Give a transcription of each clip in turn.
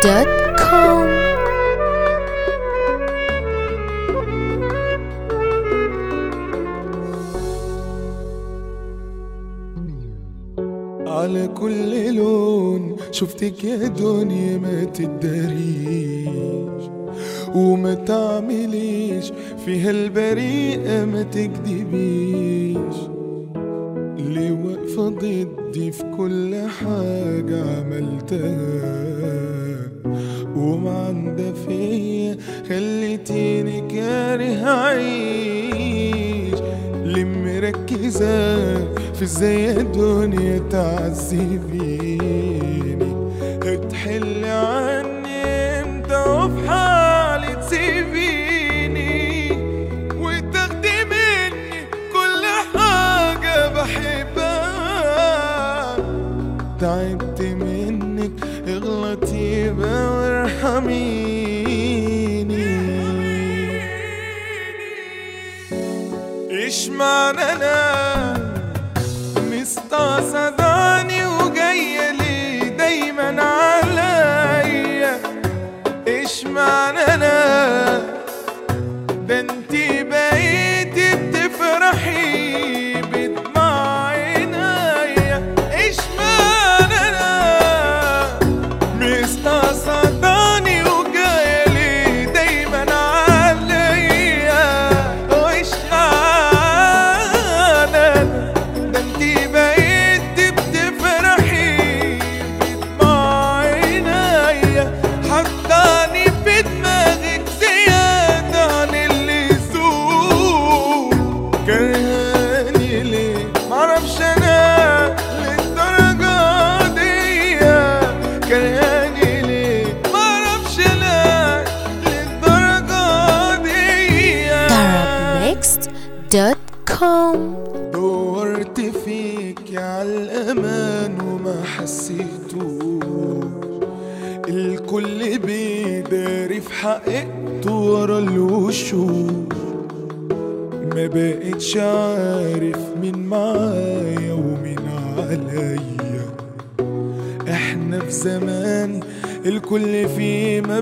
دوت كوم على كل لون شفتك يا دنيا ما تداريش وما تعمليش فيها البريئة ما تكذبيش اللي واقفة ضدي في كل حاجة عملتها ومعندة فيا خليتيني كاره أعيش اللي مركزة في ازاي الدنيا تعذبيني هتحل عني امتى وفي حالي تسيبيني وتاخدي مني كل حاجة بحبها تعبت منك اغلطي بقى وارحميني ايش معنى انا مستقصداني وجاية ليه دايما عليا ايش معنى انا ده انتي بقيتي بتفرحي بدمع عينيا ايش معنى انا مستقصداني وجاية ليه دايما عليا وايش معنى ده انتي بقيتي بتفرحي بدمع عينيا حطاني في دماغك زيادة عن اللزوم كرهاني ليه معرفش انا للدرجة دي كرهاني ليه معرفش انا للدرجة دي Arabmixed دوت كوم دورت فيك على الأمان وما حسيتوش الكل بيداري في حقيقته ورا الوشوش ما بقتش عارف مين معايا ومين عليا احنا في زمان الكل فيه ما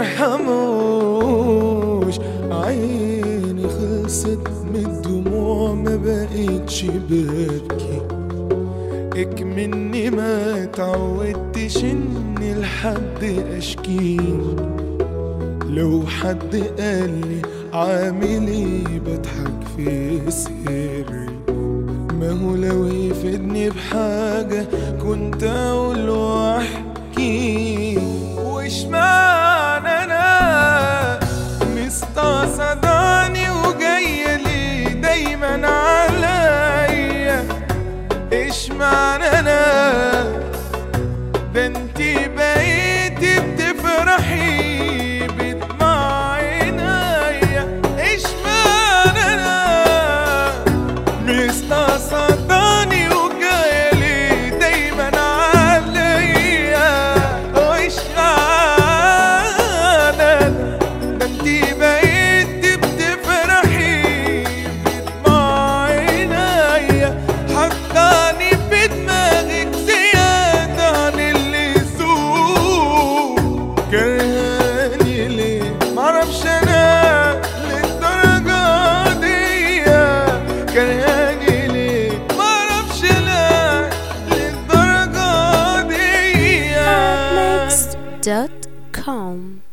بيرحموش عيني خلصت من الدموع ما بقتش ببكي اكمني ما تعودتش اني لحد اشكي لو حد قالي عامل ايه بضحك في سري ما هو لو يفيدني بحاجة كنت أقول واحكي وإيش معنى أنا مستقصداني وجاية لي دايما عليا إيش معنى أنا ده انتي بقيتي بتفرحي بدمع عينيا إيش معنى أنا مستقصداني وجايلي دايما عليا وإيش معنى ده انتي بقيتي بتفرحي بدمع عينيا حطاني في دماغك زيادة عن اللزوم كرهاني ليه معرفش انا للدرجة دي كرهاني ليه معرفش انا للدرجة دي Arabmixed دوت كوم